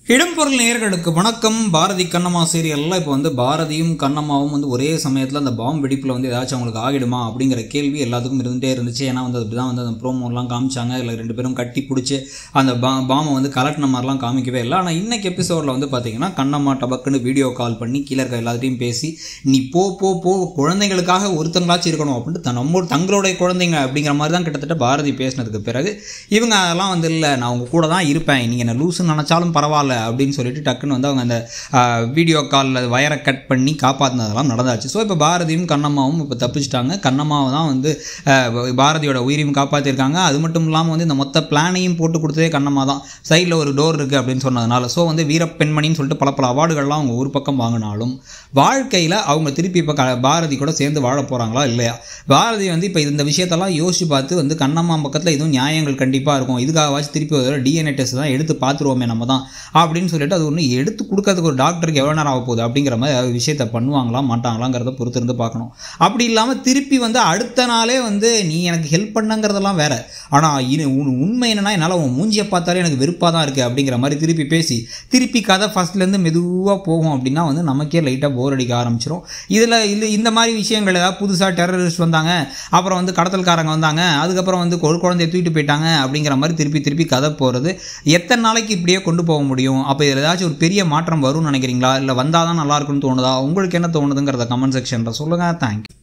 இடம்பொருள் நேயர்களுக்கு வணக்கம் பாரதி கண்ணம்மா சீரியலில் இப்போ வந்து பாரதியும் கண்ணம்மாவும் வந்து ஒரே சமயத்தில் அந்த பாம்பு வெடிப்பில் வந்து ஏதாச்சும் அவங்களுக்கு ஆகிடுமா அப்படிங்கிற கேள்வி எல்லாத்துக்கும் இருந்துகிட்டே இருந்துச்சு ஏன்னா வந்து அப்படி தான் வந்து அந்த ப்ரோமோலாம் காமிச்சாங்க இல்லை ரெண்டு பேரும் கட்டி பிடிச்சி அந்த பா பாம்பை வந்து கலட்டின மாதிரிலாம் காமிக்கவே இல்லை ஆனால் இன்னைக்கு எபிசோடில் வந்து பார்த்தீங்கன்னா கண்ணம்மா டபக்குன்னு வீடியோ கால் பண்ணி கீழே இருக்க எல்லாத்தையும் பேசி நீ போ போ போ குழந்தைங்களுக்காக ஒருத்தங்களாச்சும் இருக்கணும் அப்படின்ட்டு த- நம்ம தங்களுடைய குழந்தைங்க அப்படிங்கிற மாதிரி தான் கிட்டத்தட்ட பாரதி பேசினதுக்கு பிறகு இவங்க அதெல்லாம் வந்து இல்லை நான் உங்க கூட தான் இருப்பேன் நீங்கள் என்ன லூசுன்னு நினச்சாலும் பரவாயில்ல அப்படின்னு சொல்லிட்டு டக்குன்னு வந்து அவங்க அந்த வீடியோ காலில் வயரை கட் பண்ணி காப்பாற்றினதெல்லாம் நடந்தாச்சு ஸோ இப்போ பாரதியும் கண்ணம்மாவும் இப்போ தப்பிச்சிட்டாங்க கண்ணம்மாவை தான் வந்து ஆஹ், பாரதியோட உயிரையும் காப்பாற்றிருக்காங்க அது மட்டும் இல்லாமல் வந்து இந்த மொத்த பிளானையும் போட்டு கொடுத்ததே கண்ணம்மா தான் சைடில் ஒரு டோர் இருக்குது அப்படின்னு சொன்னதுனால ஸோ வந்து வீரப்பெண்மணின்னு சொல்லிட்டு பல பல அவார்டுகள்லாம் அவங்க ஒரு பக்கம் வாங்கினாலும் வாழ்க்கையில் அவங்க திருப்பி இப்போ க பாரதி கூட சேர்ந்து வாழ போகிறாங்களா இல்லையா பாரதி வந்து இப்போ இந்த விஷயத்தெல்லாம் யோசிச்சு பார்த்து வந்து கண்ணம்மா பக்கத்தில் எதுவும் நியாயங்கள் கண்டிப்பாக இருக்கும் இதுக்காகவாச்சும் திருப்பி ஒரு டிஎன்ஏ டெஸ்ட் தான் எடுத்து பார்த்துருவோமே நம்ம தான் அப்படின்னு சொல்லிட்டு அது ஒன்று எடுத்து கொடுக்கறதுக்கு ஒரு டாக்டருக்கு எவ்வளோ நேரம் ஆக போகுது அப்படிங்கிற மாதிரி ஏதாவது விஷயத்தை பண்ணுவாங்களா மாட்டாங்களாங்கிறத பொறுத்து இருந்து பார்க்கணும் அப்படி இல்லாமல் திருப்பி வந்து அடுத்த நாளே வந்து நீ எனக்கு ஹெல்ப் பண்ணங்கிறதெல்லாம் வேற ஆனால் இது உன் உண்மை என்னன்னா என்னால் உன் மூஞ்சியை பார்த்தாலே எனக்கு வெறுப்பாக தான் இருக்குது அப்படிங்கிற மாதிரி திருப்பி பேசி திருப்பி கதை ஃபஸ்ட்லேருந்து மெதுவாக போகும் அப்படின்னா வந்து நமக்கே லைட்டாக போர் அடிக்க ஆரம்பிச்சிடும் இதில் இது இந்த மாதிரி விஷயங்கள் ஏதாவது புதுசாக டெரரிஸ்ட் வந்தாங்க அப்புறம் வந்து கடத்தல்காரங்க வந்தாங்க அதுக்கப்புறம் வந்து ஒரு குழந்தைய தூக்கிட்டு போயிட்டாங்க அப்படிங்கிற மாதிரி திருப்பி திருப்பி கதை போகிறது எத்தனை நாளைக்கு இப்படியே கொண்டு போக முடியும் அப்போ இதில் ஏதாச்சும் ஒரு பெரிய மாற்றம் வரும்னு நினைக்கிறீங்களா இல்லை வந்தால் தான் நல்லா இருக்கும்னு தோணுதா உங்களுக்கு என்ன தோணுதுங்கிறத கமெண்ட் செக்ஷனில் சொல்லுங்கள் தேங்க்யூ